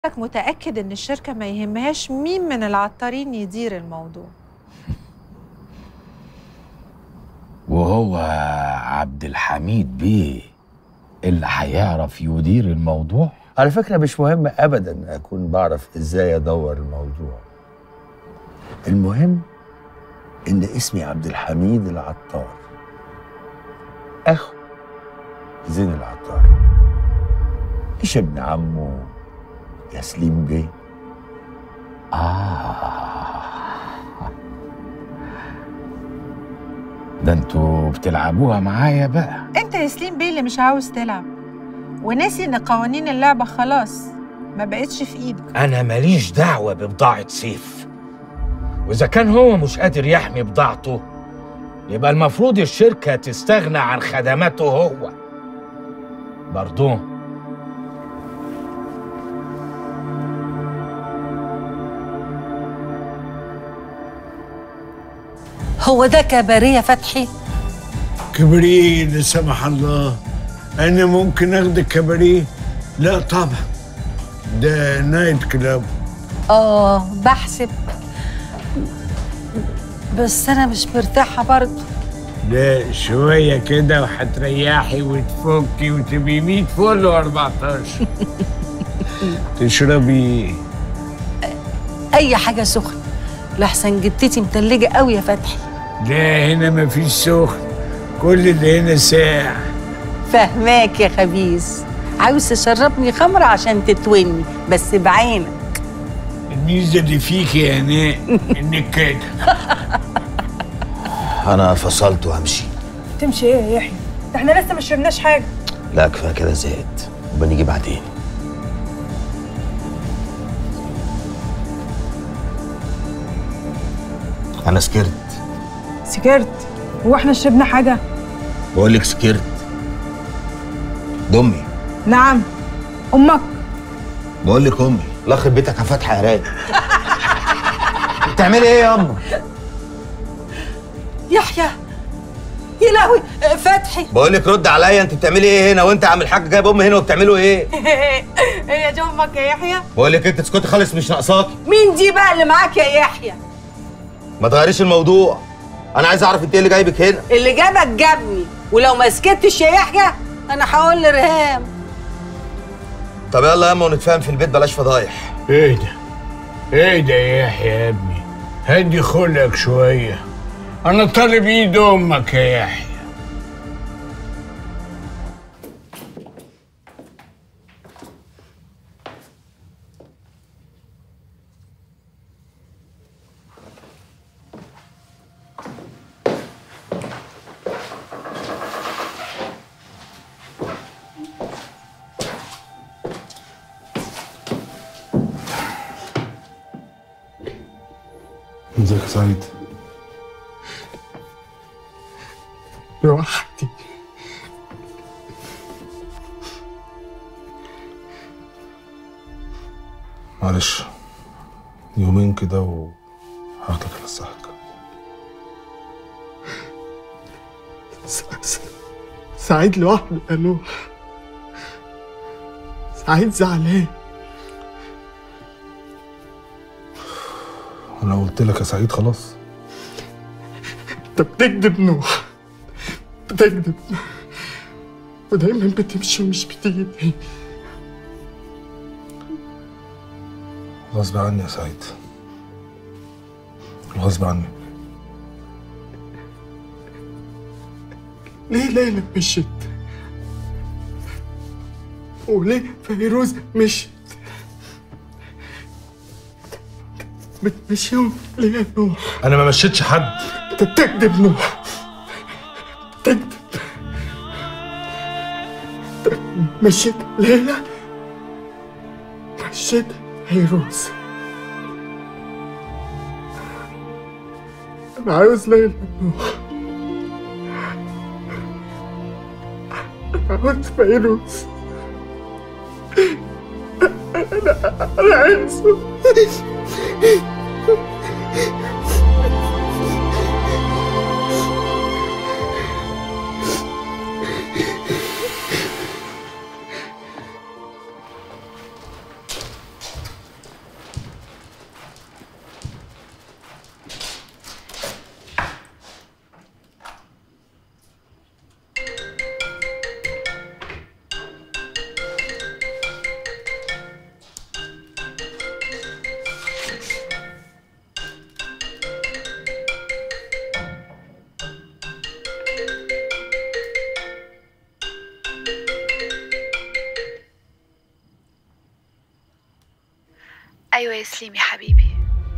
حضرتك متأكد إن الشركة ما يهمهاش مين من العطارين يدير الموضوع وهو عبد الحميد بيه اللي هيعرف يدير الموضوع على فكرة مش مهم أبدا أكون بعرف إزاي أدور الموضوع المهم إن اسمي عبد الحميد العطار أخو زين العطار مش ابن عمه يا سليم بيه آه ده انتوا بتلعبوها معايا بقى أنت يا سليم بيه اللي مش عاوز تلعب وناسي إن قوانين اللعبة خلاص ما بقتش في إيدك أنا ماليش دعوة ببضاعة سيف وإذا كان هو مش قادر يحمي بضاعته يبقى المفروض الشركة تستغنى عن خدماته هو برضو هو ده كباريه يا فتحي كباريه لا سمح الله انا ممكن اخدك كباريه لا طبعا ده نايت كلاب اه بحسب بس انا مش مرتاحه برضه لا شوية كده وهتريحي وتفكي وتبقي 100 فل و14 تشربي اي حاجه سخنه لحسن جدتي متلجه قوي يا فتحي لا هنا مفيش سخن كل اللي هنا ساقع فهماك يا خبيث عاوز تشربني خمره عشان تتوني بس بعينك الميزة اللي فيك يا هناء انك كده انا فصلت وهمشي تمشي ايه يا يحيى؟ ده احنا لسه ما شربناش حاجه لا كفايه كده زهقت وبنيجي بعدين انا سكرت سكرت هو احنا شربنا حاجه؟ بقول لك سكرت دمي نعم امك بقول لك امي الله يخرب بيتك يا فتحي يا راجل بتعملي ايه يا اما يحيى يا لهوي فتحي بقول لك رد عليا انت بتعملي ايه هنا وانت عم الحاج جايب امي هنا وبتعملوا ايه هي دي امك يا يحيى؟ بقول لك انت اسكتي خالص مش ناقصاكي مين دي بقى اللي معاك يا يحيى ما تغيريش الموضوع انا عايز اعرف انت ايه اللي جايبك هنا اللي جابك جابني ولو ما سكتش يا يحيى انا هقول لرهام طب يلا يا اما ونتفاهم في البيت بلاش فضايح ايه ده ايه ده يا يحيى يا ابني هدي خلقك شوية انا طالب ايد امك يا يحيى ازيك يا سعيد لوحدي معلش يومين كده وهاخدك على السحك س- س- سعيد لوحده يا نوح سعيد زعلان انا قلت لك يا سعيد خلاص انت بتكذب نوح بتكذب ودايما بتمشي ومش بتيجي تاني غصب عني يا سعيد غصب عني ليه ليلى مشيت وليه فيروز مشيت بتمشيهم ليه يا نوح انا ما مشيتش حد انت بتكذب نوح بتكذب انت مشيت ليلى مشيت فيروز انا عاوز ليلى نوح انا عاوز فيروز انا انا اسف أيوة يا سليم يا حبيبي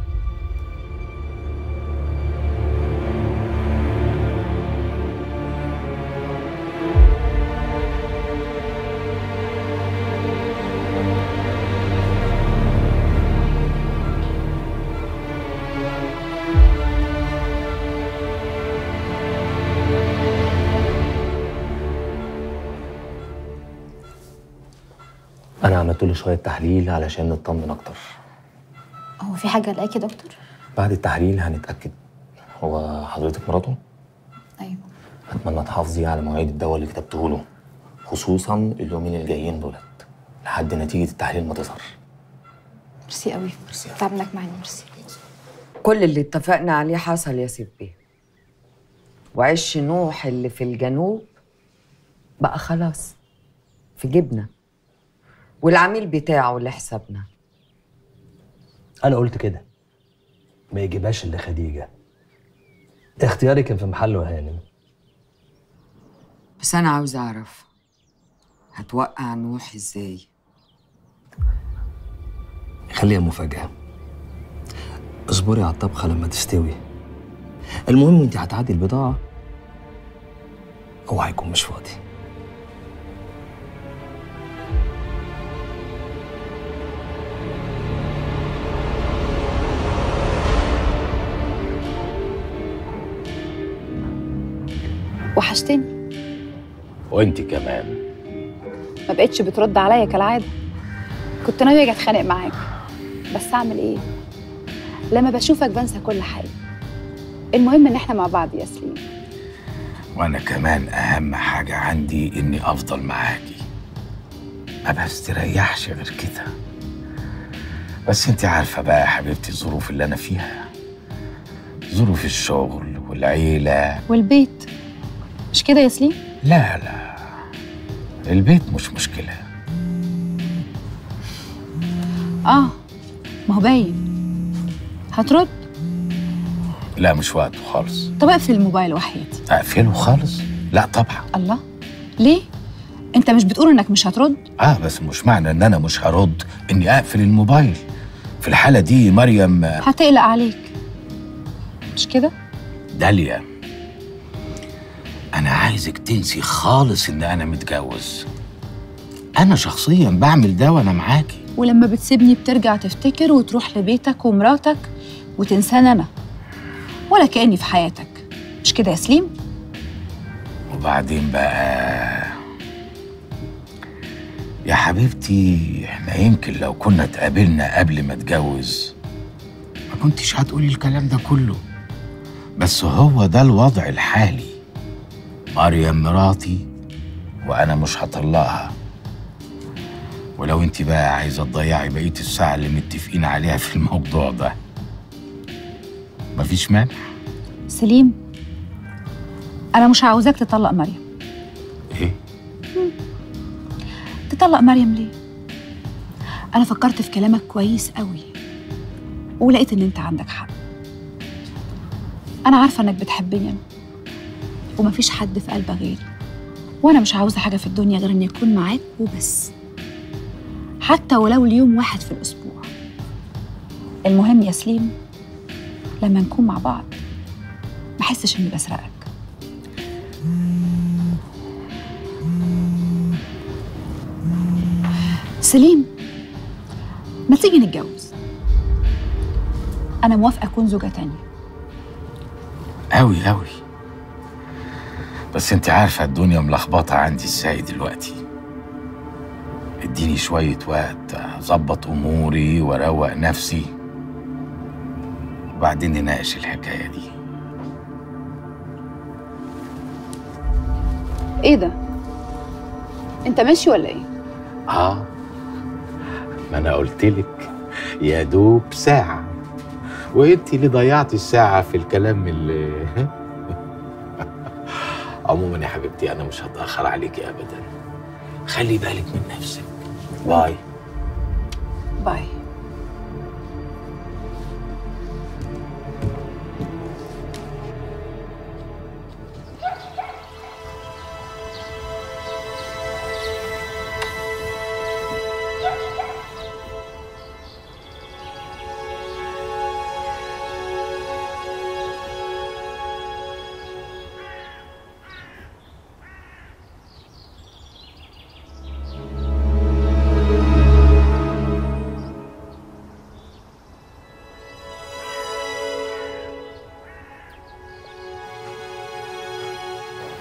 انا عملت له شويه تحليل علشان نطمن اكتر هو في حاجة قلقاك يا دكتور؟ بعد التحليل هنتاكد هو حضرتك مراته أيوة اتمنى تحافظي على مواعيد الدواء اللي كتبته له خصوصا اليومين الجايين دولت لحد نتيجه التحليل ما تظهر ميرسي قوي تعب انك معانا ميرسي كل اللي اتفقنا عليه حصل يا سيف بيه وعش نوح اللي في الجنوب بقى خلاص في جبنا والعميل بتاعه اللي حسابنا انا قلت كده ما يجيبهاش الا خديجه اختياري كان في محله يا هانم بس انا عاوز اعرف هتوقع نوح ازاي خليها مفاجاه اصبري على الطبخه لما تستوي المهم انت هتعدي البضاعه هو هيكون مش فاضي وحشتني وانت كمان ما بقتش بترد عليا كالعادة كنت ناوية اجي اتخانق معاك بس اعمل ايه لما بشوفك بنسى كل حاجة المهم ان احنا مع بعض يا سليم وانا كمان اهم حاجة عندي اني افضل معاكي ما بستريحش غير كده بس انت عارفة بقى يا حبيبتي الظروف اللي انا فيها ظروف الشغل والعيلة والبيت مش كده يا سليم لا لا البيت مش مشكلة اه ما هو باين هترد لا مش وقته خالص طب اقفل الموبايل وحياتي اقفله خالص لا طبعا الله ليه انت مش بتقول انك مش هترد اه بس مش معنى ان انا مش هرد اني اقفل الموبايل في الحالة دي مريم هتقلق عليك مش كده داليا انا عايزك تنسي خالص ان انا متجوز انا شخصيا بعمل ده وانا معاكي ولما بتسيبني بترجع تفتكر وتروح لبيتك ومراتك وتنساني انا ولا كاني في حياتك مش كده يا سليم وبعدين بقى يا حبيبتي احنا يمكن لو كنا اتقابلنا قبل ما اتجوز ما كنتش هتقولي الكلام ده كله بس هو ده الوضع الحالي مريم مراتي وانا مش هطلقها ولو انت بقى عايزه تضيعي بقيه الساعه اللي متفقين عليها في الموضوع ده مفيش مانع سليم انا مش عاوزاك تطلق مريم ايه تطلق مريم ليه انا فكرت في كلامك كويس قوي ولقيت ان انت عندك حق انا عارفه انك بتحبني انا ومفيش حد في قلبك غيري وانا مش عاوزه حاجه في الدنيا غير اني اكون معاك وبس حتى ولو ليوم واحد في الاسبوع المهم يا سليم لما نكون مع بعض ما احسش اني بسرقك سليم ما تيجي نتجوز انا موافقه اكون زوجه تانية أوي أوي بس انت عارفة الدنيا ملخبطة عندي ازاي دلوقتي اديني شوية وقت اظبط اموري واروق نفسي وبعدين نناقش الحكاية دي ايه ده انت ماشي ولا ايه اه ما انا قلتلك يا دوب ساعة وانت اللي ضيعتي الساعة في الكلام اللي عموما يا حبيبتي انا مش هتأخر عليكي ابدا خلي بالك من نفسك باي باي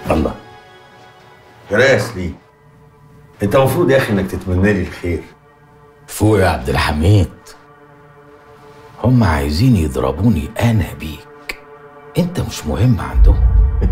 الله جراس ليه انت المفروض يا اخي انك تتمنى لي الخير فوق يا عبد الحميد هم عايزين يضربوني انا بيك انت مش مهم عندهم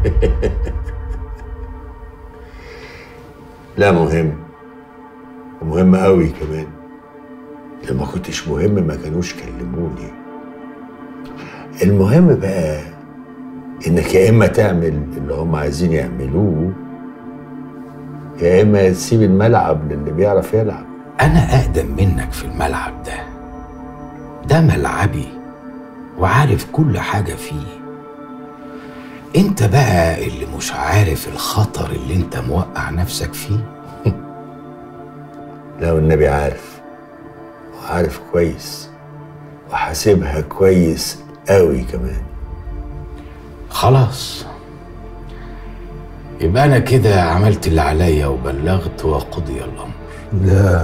لا مهم ومهم قوي كمان لما كنتش مهم ما كانوش كلموني المهم بقى انك يا اما تعمل اللي هم عايزين يعملوه يا اما تسيب الملعب للي بيعرف يلعب انا اقدم منك في الملعب ده ده ملعبي وعارف كل حاجه فيه انت بقى اللي مش عارف الخطر اللي انت موقع نفسك فيه لا والنبي عارف وعارف كويس وحاسبها كويس قوي كمان خلاص يبقى انا كده عملت اللي عليا وبلغت وقضي الامر لا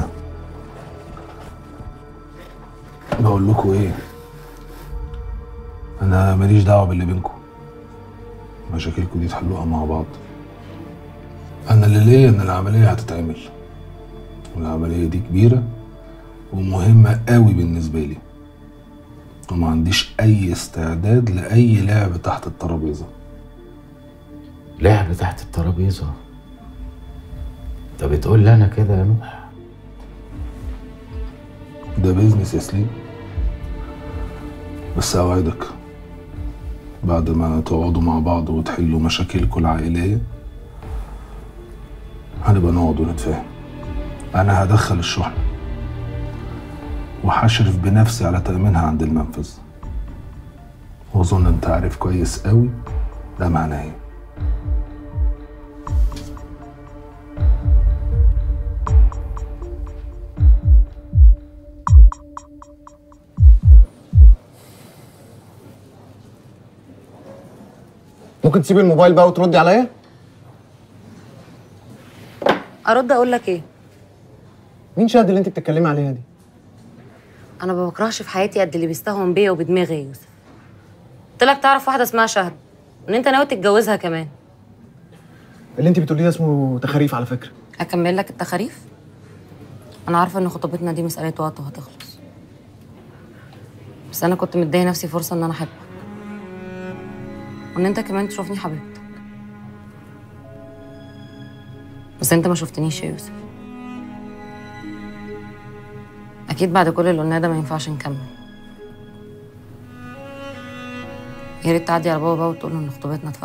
بقول لكم ايه انا ماليش دعوه باللي بينكم مشاكلكم دي تحلوها مع بعض انا اللي ليا ان العمليه هتتعمل والعمليه دي كبيره ومهمه قوي بالنسبه لي وما عنديش اي استعداد لاي لعب تحت الترابيزه لعب تحت الترابيزه انت بتقول لي انا كده يا نوح ده بيزنس يا سليم بس اوعدك بعد ما تقعدوا مع بعض وتحلوا مشاكلكم العائليه هنبقى نقعد ونتفاهم انا هدخل الشحنه وهشرف بنفسي على تأمينها عند المنفذ واظن انت عارف كويس قوي ده معناه ايه ممكن تسيب الموبايل بقى وتردي عليا ارد اقول لك ايه مين شهد اللي انت بتتكلمي عليها دي انا ما بكرهش في حياتي قد اللي بيستهون بيا وبدماغي يا يوسف قلت لك تعرف واحده اسمها شهد وان انت ناوي تتجوزها كمان اللي انت بتقوليه ده اسمه تخاريف على فكره اكمل لك التخاريف انا عارفه ان خطوبتنا دي مساله وقت وهتخلص بس انا كنت مديه نفسي فرصه ان انا احبك وان انت كمان تشوفني حبيبتك بس انت ما شفتنيش يا يوسف اكيد بعد كل اللي قلناه ده ما ينفعش نكمل يا ريت تعدي على بابا بقى وتقول له ان خطوبتنا اتفسخت